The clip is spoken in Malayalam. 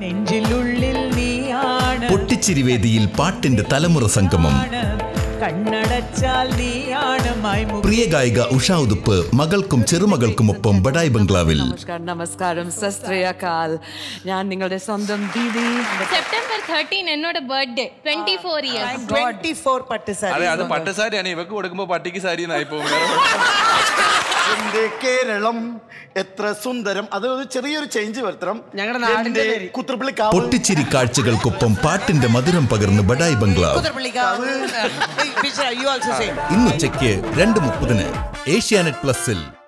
നെഞ്ചിലുള്ളിൽ നീയാണ് പൊട്ടിച്ചിരി വേദിയിൽ പാട്ടിന്റെ തലമുറ സംഗമം കണ്ണടച്ചാൽ നീയാണ് മൈമു പ്രിയ ഗായിക ഉഷാ ഉതുപ്പ് മകൾക്കും ചെറുമകൾക്കുമൊപ്പം ബഡായ് ബംഗ്ലാവിൽ നമസ്കാരം നമസ്കാരം സസ്ത്രയകാൽ ഞാൻ നിങ്ങളുടെ സ്വന്തം ദീദി സെപ്റ്റംബർ തേർട്ടീൻ എന്നോട് birthday twenty four years twenty four പട്ട് അതെ സാരി അത് പട്ടുസാരിയാണ് ഇവക്ക് കൊടുക്കുമ്പോ പട്ടിക്ക് സാരി എന്നായി പോകും എന്റെ കേരളം എത്ര സുന്ദരം അത് ഒരു ചെറിയൊരു ചേഞ്ച് വരുത്തണം ഞങ്ങളുടെ നാടിന്റെ എന്റെ പേര്. കുത്രപ്പള്ളിക്കാവ് പൊട്ടിച്ചിരി കാഴ്ചകൾക്കൊപ്പം പാട്ടിന്റെ മധുരം പകർന്ന് Badai Bungalow you also same ഇന്നുച്ചയ്ക്ക് രണ്ട് മുപ്പതിന് ഏഷ്യാനെറ്റ് പ്ലസിൽ